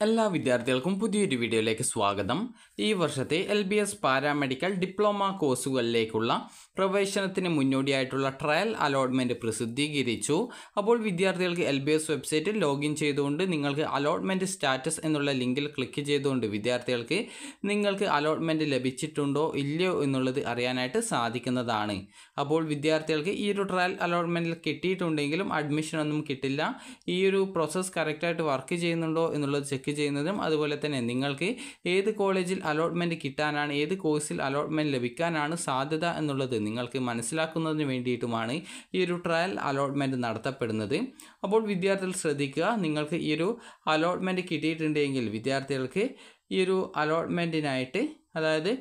എല്ലാ വിദ്യാർത്ഥികൾക്കും പുതിയൊരു വീഡിയോയിലേക്ക് സ്വാഗതം ഈ വർഷത്തെ L B S paramedical diploma കോഴ്സുകളിലേക്കുള്ള പ്രവേശനത്തിന് മുന്നോടിയായിട്ടുള്ള ട്രയൽ അലോട്ട്മെൻറ്റ് പ്രസിദ്ധീകരിച്ചു അപ്പോൾ വിദ്യാർത്ഥികൾക്ക് എൽ ബി എസ് വെബ്സൈറ്റിൽ ലോഗിൻ ചെയ്തുകൊണ്ട് നിങ്ങൾക്ക് അലോട്ട്മെൻറ്റ് സ്റ്റാറ്റസ് എന്നുള്ള ലിങ്കിൽ ക്ലിക്ക് ചെയ്തുകൊണ്ട് വിദ്യാർത്ഥികൾക്ക് നിങ്ങൾക്ക് അലോട്ട്മെൻറ്റ് ലഭിച്ചിട്ടുണ്ടോ ഇല്ലയോ എന്നുള്ളത് അറിയാനായിട്ട് സാധിക്കുന്നതാണ് അപ്പോൾ വിദ്യാർത്ഥികൾക്ക് ഈ ഒരു ട്രയൽ അലോട്ട്മെൻറ്റിൽ കിട്ടിയിട്ടുണ്ടെങ്കിലും അഡ്മിഷൻ ഒന്നും കിട്ടില്ല ഈ ഒരു പ്രോസസ്സ് കറക്റ്റായിട്ട് വർക്ക് ചെയ്യുന്നുണ്ടോ എന്നുള്ളത് ചെക്ക് ചെയ്യുന്നതും അതുപോലെ തന്നെ നിങ്ങൾക്ക് ഏത് കോളേജിൽ അലോട്ട്മെൻറ്റ് കിട്ടാനാണ് ഏത് കോഴ്സിൽ അലോട്ട്മെൻറ്റ് ലഭിക്കാനാണ് സാധ്യത എന്നുള്ളത് നിങ്ങൾക്ക് മനസ്സിലാക്കുന്നതിന് വേണ്ടിയിട്ടുമാണ് ഈ ഒരു ട്രയൽ അലോട്ട്മെൻറ്റ് നടത്തപ്പെടുന്നത് അപ്പോൾ വിദ്യാർത്ഥികൾ ശ്രദ്ധിക്കുക നിങ്ങൾക്ക് ഈ ഒരു അലോട്ട്മെൻറ്റ് കിട്ടിയിട്ടുണ്ടെങ്കിൽ വിദ്യാർത്ഥികൾക്ക് ഈ ഒരു അലോട്ട്മെൻറ്റിനായിട്ട് അതായത്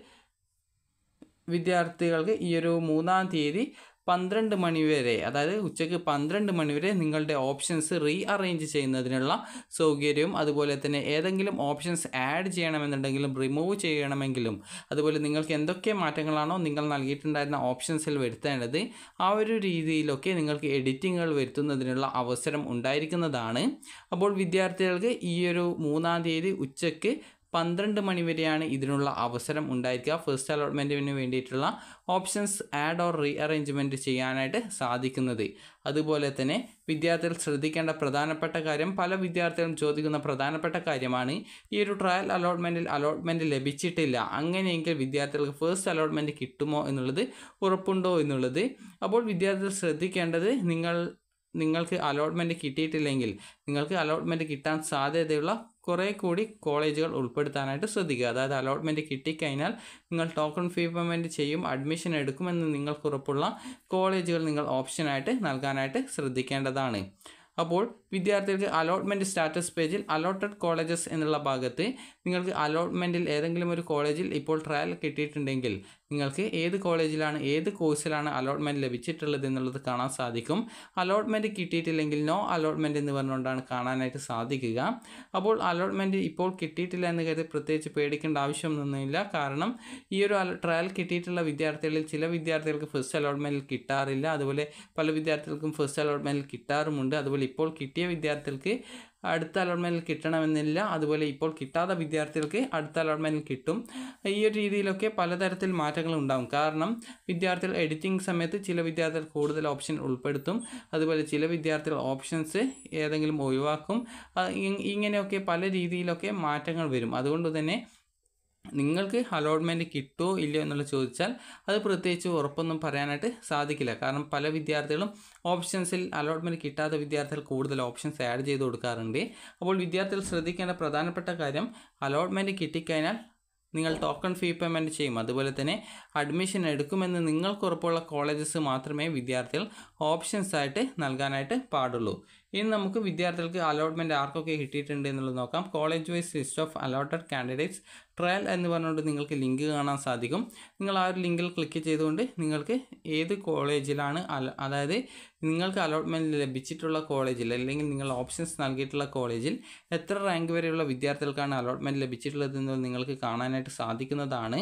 വിദ്യാർത്ഥികൾക്ക് ഈ ഒരു മൂന്നാം തീയതി പന്ത്രണ്ട് മണിവരെ അതായത് ഉച്ചയ്ക്ക് പന്ത്രണ്ട് മണിവരെ നിങ്ങളുടെ ഓപ്ഷൻസ് റീ അറേഞ്ച് ചെയ്യുന്നതിനുള്ള സൗകര്യവും അതുപോലെ തന്നെ ഏതെങ്കിലും ഓപ്ഷൻസ് ആഡ് ചെയ്യണമെന്നുണ്ടെങ്കിലും റിമൂവ് ചെയ്യണമെങ്കിലും അതുപോലെ നിങ്ങൾക്ക് എന്തൊക്കെ മാറ്റങ്ങളാണോ നിങ്ങൾ നൽകിയിട്ടുണ്ടായിരുന്ന ഓപ്ഷൻസിൽ വരുത്തേണ്ടത് ആ ഒരു രീതിയിലൊക്കെ നിങ്ങൾക്ക് എഡിറ്റിങ്ങുകൾ വരുത്തുന്നതിനുള്ള അവസരം ഉണ്ടായിരിക്കുന്നതാണ് അപ്പോൾ വിദ്യാർത്ഥികൾക്ക് ഈ ഒരു മൂന്നാം തീയതി ഉച്ചയ്ക്ക് പന്ത്രണ്ട് മണി വരെയാണ് ഇതിനുള്ള അവസരം ഉണ്ടായിരിക്കുക ഫസ്റ്റ് അലോട്ട്മെൻറ്റിന് വേണ്ടിയിട്ടുള്ള options add or rearrangement ചെയ്യാനായിട്ട് സാധിക്കുന്നത് അതുപോലെ തന്നെ വിദ്യാർത്ഥികൾ ശ്രദ്ധിക്കേണ്ട പ്രധാനപ്പെട്ട കാര്യം പല വിദ്യാർത്ഥികളും ചോദിക്കുന്ന പ്രധാനപ്പെട്ട കാര്യമാണ് ഈ ഒരു ട്രയൽ അലോട്ട്മെൻറ്റിൽ അലോട്ട്മെൻറ്റ് ലഭിച്ചിട്ടില്ല അങ്ങനെയെങ്കിൽ വിദ്യാർത്ഥികൾക്ക് ഫസ്റ്റ് അലോട്ട്മെൻറ്റ് കിട്ടുമോ എന്നുള്ളത് ഉറപ്പുണ്ടോ എന്നുള്ളത് അപ്പോൾ വിദ്യാർത്ഥികൾ ശ്രദ്ധിക്കേണ്ടത് നിങ്ങൾ നിങ്ങൾക്ക് അലോട്ട്മെൻറ്റ് കിട്ടിയിട്ടില്ലെങ്കിൽ നിങ്ങൾക്ക് അലോട്ട്മെൻറ്റ് കിട്ടാൻ സാധ്യതയുള്ള കുറേ കൂടി കോളേജുകൾ ഉൾപ്പെടുത്താനായിട്ട് ശ്രദ്ധിക്കുക അതായത് അലോട്ട്മെൻറ്റ് കിട്ടിക്കഴിഞ്ഞാൽ നിങ്ങൾ ടോക്കൺ ഫീ പേയ്മെൻറ്റ് ചെയ്യും അഡ്മിഷൻ എടുക്കുമെന്ന് നിങ്ങൾക്ക് ഉറപ്പുള്ള കോളേജുകൾ നിങ്ങൾ ഓപ്ഷനായിട്ട് നൽകാനായിട്ട് ശ്രദ്ധിക്കേണ്ടതാണ് അപ്പോൾ വിദ്യാർത്ഥികൾക്ക് അലോട്ട്മെൻറ്റ് സ്റ്റാറ്റസ് പേജിൽ അലോട്ടഡ് കോളേജസ് എന്നുള്ള ഭാഗത്ത് നിങ്ങൾക്ക് അലോട്ട്മെൻറ്റിൽ ഏതെങ്കിലും ഒരു കോളേജിൽ ഇപ്പോൾ ട്രയൽ കിട്ടിയിട്ടുണ്ടെങ്കിൽ നിങ്ങൾക്ക് ഏത് കോളേജിലാണ് ഏത് കോഴ്സിലാണ് അലോട്ട്മെൻറ്റ് ലഭിച്ചിട്ടുള്ളത് എന്നുള്ളത് കാണാൻ സാധിക്കും അലോട്ട്മെൻറ്റ് കിട്ടിയിട്ടില്ലെങ്കിൽ നോ അലോട്ട്മെൻറ്റ് എന്ന് പറഞ്ഞുകൊണ്ടാണ് കാണാനായിട്ട് സാധിക്കുക അപ്പോൾ അലോട്ട്മെൻറ്റ് ഇപ്പോൾ കിട്ടിയിട്ടില്ല എന്ന് കരുതി പ്രത്യേകിച്ച് പേടിക്കേണ്ട ആവശ്യമൊന്നുമില്ല കാരണം ഈ ഒരു ട്രയൽ കിട്ടിയിട്ടുള്ള വിദ്യാർത്ഥികളിൽ ചില വിദ്യാർത്ഥികൾക്ക് ഫസ്റ്റ് അലോട്ട്മെൻറ്റിൽ കിട്ടാറില്ല അതുപോലെ പല വിദ്യാർത്ഥികൾക്കും ഫസ്റ്റ് അലോട്ട്മെൻറ്റിൽ കിട്ടാറുമുണ്ട് അതുപോലെ ഇപ്പോൾ കിട്ടിയ വിദ്യാർത്ഥികൾക്ക് അടുത്ത അലോട്ട്മെൻറ്റിൽ കിട്ടണമെന്നില്ല അതുപോലെ ഇപ്പോൾ കിട്ടാത്ത വിദ്യാർത്ഥികൾക്ക് അടുത്ത അലോട്ട്മെൻറ്റിൽ കിട്ടും ഈ ഒരു രീതിയിലൊക്കെ പലതരത്തിൽ മാറ്റങ്ങൾ ഉണ്ടാകും കാരണം വിദ്യാർത്ഥികൾ എഡിറ്റിംഗ് സമയത്ത് ചില വിദ്യാർത്ഥികൾ കൂടുതൽ ഓപ്ഷൻ ഉൾപ്പെടുത്തും അതുപോലെ ചില വിദ്യാർത്ഥികൾ ഓപ്ഷൻസ് ഏതെങ്കിലും ഒഴിവാക്കും ഇങ്ങനെയൊക്കെ പല രീതിയിലൊക്കെ മാറ്റങ്ങൾ വരും അതുകൊണ്ട് തന്നെ നിങ്ങൾക്ക് അലോട്ട്മെൻറ്റ് കിട്ടുമോ ഇല്ലയോ എന്നുള്ളത് ചോദിച്ചാൽ അത് പ്രത്യേകിച്ച് ഉറപ്പൊന്നും പറയാനായിട്ട് സാധിക്കില്ല കാരണം പല വിദ്യാർത്ഥികളും ഓപ്ഷൻസിൽ അലോട്ട്മെൻറ്റ് കിട്ടാത്ത വിദ്യാർത്ഥികൾ കൂടുതൽ ഓപ്ഷൻസ് ആഡ് ചെയ്ത് കൊടുക്കാറുണ്ട് അപ്പോൾ വിദ്യാർത്ഥികൾ ശ്രദ്ധിക്കേണ്ട പ്രധാനപ്പെട്ട കാര്യം അലോട്ട്മെൻറ്റ് കിട്ടിക്കഴിഞ്ഞാൽ നിങ്ങൾ ടോക്കൺ ഫീ പേയ്മെൻറ്റ് ചെയ്യും അതുപോലെ തന്നെ അഡ്മിഷൻ എടുക്കുമെന്ന് നിങ്ങൾക്ക് ഉറപ്പുള്ള കോളേജസ് മാത്രമേ വിദ്യാർത്ഥികൾ ഓപ്ഷൻസ് ആയിട്ട് നൽകാനായിട്ട് പാടുള്ളൂ ഇനി നമുക്ക് വിദ്യാർത്ഥികൾക്ക് അലോട്ട്മെൻറ്റ് ആർക്കൊക്കെ കിട്ടിയിട്ടുണ്ട് എന്നുള്ളത് നോക്കാം college wise list of allotted candidates trial എന്ന് പറഞ്ഞുകൊണ്ട് നിങ്ങൾക്ക് ലിങ്ക് കാണാൻ സാധിക്കും നിങ്ങൾ ആ ഒരു ലിങ്കിൽ ക്ലിക്ക് ചെയ്തുകൊണ്ട് നിങ്ങൾക്ക് ഏത് കോളേജിലാണ് അതായത് നിങ്ങൾക്ക് അലോട്ട്മെൻറ്റ് ലഭിച്ചിട്ടുള്ള കോളേജിൽ അല്ലെങ്കിൽ നിങ്ങൾ ഓപ്ഷൻസ് നൽകിയിട്ടുള്ള കോളേജിൽ എത്ര റാങ്ക് വരെയുള്ള വിദ്യാർത്ഥികൾക്കാണ് അലോട്ട്മെൻറ്റ് ലഭിച്ചിട്ടുള്ളത് എന്നത് നിങ്ങൾക്ക് കാണാനായിട്ട് സാധിക്കുന്നതാണ്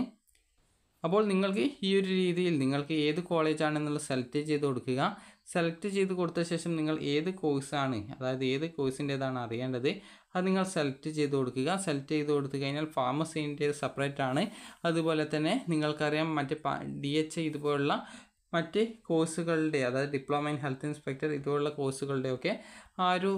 അപ്പോൾ നിങ്ങൾക്ക് ഈ ഒരു രീതിയിൽ നിങ്ങൾക്ക് ഏത് കോളേജാണെന്നുള്ളത് സെലക്ട് ചെയ്ത് കൊടുക്കുക സെലക്ട് ചെയ്ത് കൊടുത്ത ശേഷം നിങ്ങൾ ഏത് കോഴ്സാണ് അതായത് ഏത് കോഴ്സിൻ്റേതാണ് അറിയേണ്ടത് അത് നിങ്ങൾ സെലക്ട് ചെയ്ത് കൊടുക്കുക സെലക്ട് ചെയ്ത് കൊടുത്തു കഴിഞ്ഞാൽ ഫാർമസീൻ്റെ സെപ്പറേറ്റ് ആണ് അതുപോലെ തന്നെ നിങ്ങൾക്കറിയാം മറ്റ് ഡി എച്ച് ഇതുപോലുള്ള മറ്റ് കോഴ്സുകളുടെ അതായത് ഡിപ്ലോമ ഇൻ ഹെൽത്ത് ഇൻസ്പെക്ടർ ഇതുപോലുള്ള കോഴ്സുകളുടെയൊക്കെ ആ ഒരു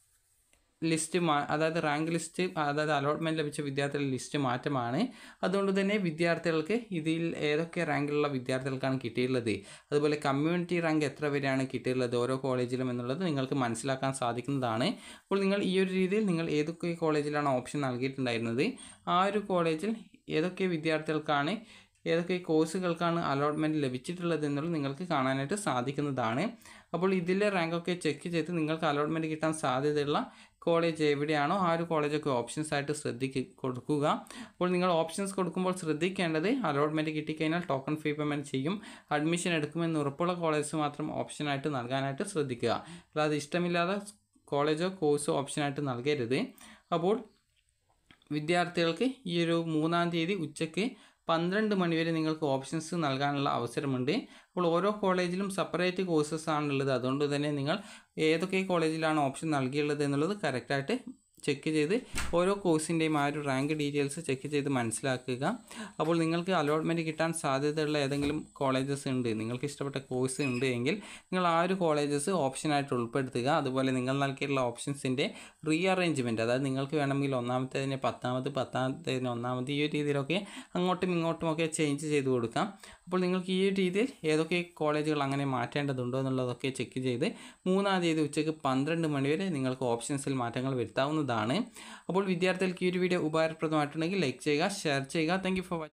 ലിസ്റ്റ് മാ അതായത് റാങ്ക് ലിസ്റ്റ് അതായത് അലോട്ട്മെൻറ്റ് ലഭിച്ച വിദ്യാർത്ഥികളുടെ ലിസ്റ്റ് മാറ്റമാണ് അതുകൊണ്ട് തന്നെ വിദ്യാർത്ഥികൾക്ക് ഇതിൽ ഏതൊക്കെ റാങ്കിലുള്ള വിദ്യാർത്ഥികൾക്കാണ് കിട്ടിയിട്ടുള്ളത് അതുപോലെ കമ്മ്യൂണിറ്റി റാങ്ക് എത്ര വരെയാണ് കിട്ടിയിട്ടുള്ളത് ഓരോ കോളേജിലും എന്നുള്ളത് നിങ്ങൾക്ക് മനസ്സിലാക്കാൻ സാധിക്കുന്നതാണ് അപ്പോൾ നിങ്ങൾ ഈ ഒരു രീതിയിൽ നിങ്ങൾ ഏതൊക്കെ കോളേജിലാണ് ഓപ്ഷൻ നൽകിയിട്ടുണ്ടായിരുന്നത് ആ ഒരു കോളേജിൽ ഏതൊക്കെ വിദ്യാർത്ഥികൾക്കാണ് ഏതൊക്കെ കോഴ്സുകൾക്കാണ് അലോട്ട്മെൻറ്റ് ലഭിച്ചിട്ടുള്ളത് എന്നുള്ളത് നിങ്ങൾക്ക് കാണാനായിട്ട് സാധിക്കുന്നതാണ് അപ്പോൾ ഇതിലെ റാങ്കൊക്കെ ചെക്ക് ചെയ്ത് നിങ്ങൾക്ക് അലോട്ട്മെൻറ്റ് കിട്ടാൻ സാധ്യതയുള്ള കോളേജ് എവിടെയാണോ ആ ഒരു കോളേജൊക്കെ ഓപ്ഷൻസ് ആയിട്ട് ശ്രദ്ധിക്കുക കൊടുക്കുക അപ്പോൾ നിങ്ങൾ ഓപ്ഷൻസ് കൊടുക്കുമ്പോൾ ശ്രദ്ധിക്കേണ്ടത് അലോട്ട്മെൻറ്റ് കിട്ടിക്കഴിഞ്ഞാൽ ടോക്കൺ ഫീ പേയ്മെൻറ്റ് ചെയ്യും അഡ്മിഷൻ എടുക്കുമെന്ന് ഉറപ്പുള്ള കോളേജ് മാത്രം ഓപ്ഷനായിട്ട് നൽകാനായിട്ട് ശ്രദ്ധിക്കുക അല്ലാതെ ഇഷ്ടമില്ലാതെ കോളേജോ കോഴ്സോ ഓപ്ഷനായിട്ട് നൽകരുത് അപ്പോൾ വിദ്യാർത്ഥികൾക്ക് ഈ ഒരു മൂന്നാം തീയതി ഉച്ചയ്ക്ക് പന്ത്രണ്ട് മണിവരെ നിങ്ങൾക്ക് ഓപ്ഷൻസ് നൽകാനുള്ള അവസരമുണ്ട് അപ്പോൾ ഓരോ കോളേജിലും സെപ്പറേറ്റ് കോഴ്സസ് ആണുള്ളത് അതുകൊണ്ട് തന്നെ നിങ്ങൾ ഏതൊക്കെ കോളേജിലാണ് ഓപ്ഷൻ നൽകിയുള്ളത് എന്നുള്ളത് കറക്റ്റായിട്ട് ചെക്ക് ചെയ്ത് ഓരോ കോഴ്സിൻ്റെയും ആ ഒരു റാങ്ക് ഡീറ്റെയിൽസ് ചെക്ക് ചെയ്ത് മനസ്സിലാക്കുക അപ്പോൾ നിങ്ങൾക്ക് അലോട്ട്മെൻറ്റ് കിട്ടാൻ സാധ്യതയുള്ള ഏതെങ്കിലും കോളേജസ് ഉണ്ട് നിങ്ങൾക്ക് ഇഷ്ടപ്പെട്ട കോഴ്സ് ഉണ്ട് എങ്കിൽ നിങ്ങൾ ആ ഒരു കോളേജസ് ഓപ്ഷനായിട്ട് ഉൾപ്പെടുത്തുക അതുപോലെ നിങ്ങൾ നൽകിയിട്ടുള്ള ഓപ്ഷൻസിൻ്റെ റീ അറേഞ്ച്മെൻറ്റ് അതായത് നിങ്ങൾക്ക് വേണമെങ്കിൽ ഒന്നാമത്തേതിന് പത്താമത് പത്താമത്തേതിന് ഒന്നാമത് ഈ ഒരു രീതിയിലൊക്കെ അങ്ങോട്ടും ഇങ്ങോട്ടും ഒക്കെ ചേഞ്ച് ചെയ്ത് കൊടുക്കാം അപ്പോൾ നിങ്ങൾക്ക് ഈ ഒരു രീതിയിൽ ഏതൊക്കെ കോളേജുകൾ അങ്ങനെ മാറ്റേണ്ടതുണ്ടോ എന്നുള്ളതൊക്കെ ചെക്ക് ചെയ്ത് മൂന്നാം തീയതി ഉച്ചയ്ക്ക് പന്ത്രണ്ട് മണിവരെ നിങ്ങൾക്ക് ഓപ്ഷൻസിൽ മാറ്റങ്ങൾ വരുത്താവുന്നതാണ് അപ്പോൾ വിദ്യാർത്ഥികൾക്ക് ഈ ഒരു വീഡിയോ ഉപകാരപ്രദമായിട്ടുണ്ടെങ്കിൽ ലൈക്ക് ചെയ്യുക ഷെയർ ചെയ്യുക താങ്ക് ഫോർ വാച്ചിങ്